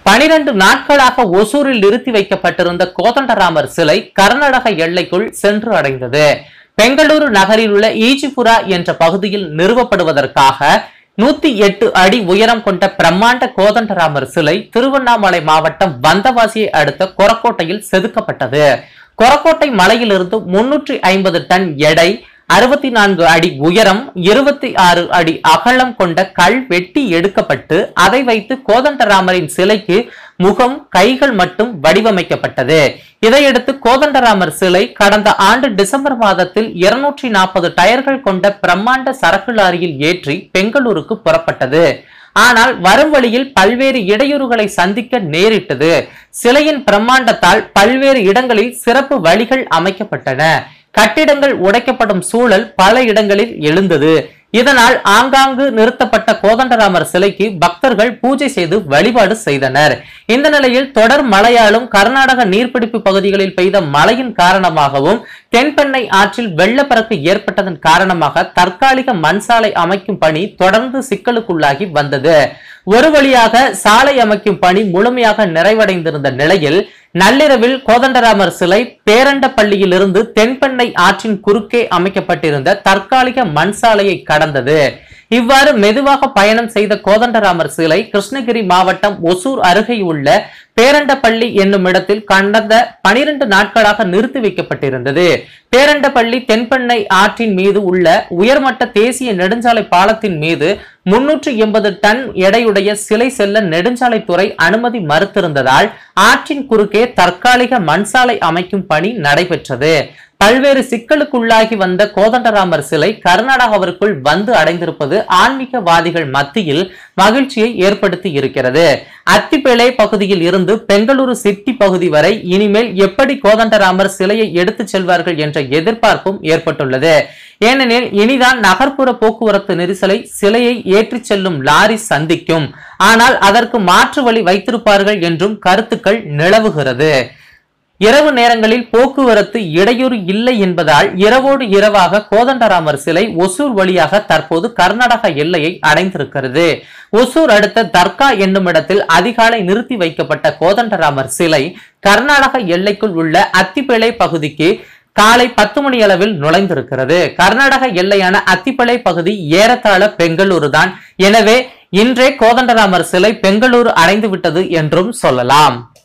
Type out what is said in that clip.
பனிரெண்டு நாட்களாக ஒசூரில் நிறுத்தி வைக்கப்பட்டிருந்த கோதண்டராமர் சிலை கர்நாடக எல்லைக்குள் சென்று அடைந்தது பெங்களூரு நகரில் உள்ள ஈஜிபுரா என்ற பகுதியில் நிறுவப்படுவதற்காக நூத்தி எட்டு அடி உயரம் கொண்ட பிரம்மாண்ட கோதண்டராமர் சிலை திருவண்ணாமலை மாவட்டம் வந்தவாசியை அடுத்த கொரக்கோட்டையில் செதுக்கப்பட்டது கொரக்கோட்டை மலையிலிருந்து முன்னூற்றி ஐம்பது டன் எடை அறுபத்தி நான்கு அடி உயரம் இருபத்தி ஆறு அடி அகலம் கொண்ட கல் வெட்டி எடுக்கப்பட்டு அதை வைத்து கோதண்டராமரின் சிலைக்கு முகம் கைகள் மட்டும் வடிவமைக்கப்பட்டது இதையடுத்து கோதண்டராமர் சிலை கடந்த ஆண்டு டிசம்பர் மாதத்தில் இருநூற்றி நாற்பது டயர்கள் கொண்ட பிரம்மாண்ட சரக்கு லாரியில் ஏற்றி பெங்களூருக்கு புறப்பட்டது ஆனால் வரும் வழியில் பல்வேறு இடையூறுகளை சந்திக்க நேரிட்டது சிலையின் பிரம்மாண்டத்தால் பல்வேறு இடங்களில் சிறப்பு வழிகள் அமைக்கப்பட்டன கட்டிடங்கள் உடைக்கப்படும் சூழல் பல இடங்களில் எழுந்தது இதனால் ஆங்காங்கு நிறுத்தப்பட்ட கோதண்டராமர் சிலைக்கு பக்தர்கள் பூஜை செய்து வழிபாடு செய்தனர் இந்த நிலையில் தொடர் மழையாலும் கர்நாடக நீர்பிடிப்பு பகுதிகளில் பெய்த மழையின் காரணமாகவும் தென்பெண்ணை ஆற்றில் வெள்ளப்பெருக்கு ஏற்பட்டதன் காரணமாக தற்காலிக மண் சாலை அமைக்கும் பணி தொடர்ந்து சிக்கலுக்குள்ளாகி வந்தது ஒரு வழியாக சாலை அமைக்கும் பணி முழுமையாக நிறைவடைந்திருந்த நிலையில் நள்ளிரவில் கோதண்டராமர் சிலை பேரண்டப்பள்ளியிலிருந்து தென்பெண்ணை ஆற்றின் குறுக்கே அமைக்கப்பட்டிருந்த தற்காலிக மண் சாலையை கடந்தது இவ்வாறு மெதுவாக பயணம் செய்த கோதண்டராமர் சிலை கிருஷ்ணகிரி மாவட்டம் ஒசூர் அருகே உள்ள பேரண்டப்பள்ளி என்னும் இடத்தில் கடந்த பனிரெண்டு நாட்களாக நிறுத்தி வைக்கப்பட்டிருந்தது பேரண்டப்பள்ளி தென்பெண்ணை ஆற்றின் மீது உள்ள உயர்மட்ட தேசிய நெடுஞ்சாலை பாலத்தின் மீது முன்னூற்று எண்பது டன் எடையுடைய சிலை செல்ல நெடுஞ்சாலைத்துறை அனுமதி மறுத்திருந்ததால் ஆற்றின் குறுக்கே தற்காலிக மண்சாலை அமைக்கும் பணி நடைபெற்றது பல்வேறு சிக்கலுக்குள்ளாகி வந்த கோதண்டராமர் சிலை கர்நாடகாவிற்குள் வந்து அடைந்திருப்பது ஆன்மீகவாதிகள் மத்தியில் மகிழ்ச்சியை ஏற்படுத்தி இருக்கிறது அத்திப்பேளை பகுதியில் இருந்து பெங்களூரு சிட்டி பகுதி வரை இனிமேல் எப்படி கோதண்டராமர் சிலையை எடுத்துச் செல்வார்கள் என்ற எதிர்பார்ப்பும் ஏற்பட்டுள்ளது ஏனெனில் இனிதான் நகர்ப்புற போக்குவரத்து நெரிசலை சிலையை ஏற்றிச் செல்லும் லாரி சந்திக்கும் ஆனால் அதற்கு மாற்று வழி வைத்திருப்பார்கள் என்றும் கருத்துக்கள் நிலவுகிறது இரவு நேரங்களில் போக்குவரத்து இடையூறு இல்லை என்பதால் இரவோடு இரவாக கோதண்டராமர் சிலை ஒசூர் வழியாக தற்போது கர்நாடக எல்லையை அடைந்திருக்கிறது ஒசூர் அடுத்த தர்கா என்னும் இடத்தில் அதிகாலை நிறுத்தி வைக்கப்பட்ட கோதண்டராமர் சிலை கர்நாடக எல்லைக்குள் உள்ள அத்திப்பேளை பகுதிக்கு காலை பத்து மணி அளவில் நுழைந்திருக்கிறது கர்நாடக எல்லையான அத்திப்பளை பகுதி ஏறத்தாழ பெங்களூரு தான் எனவே இன்றே கோதண்டராமர் சிலை பெங்களூரு அடைந்து விட்டது என்றும் சொல்லலாம்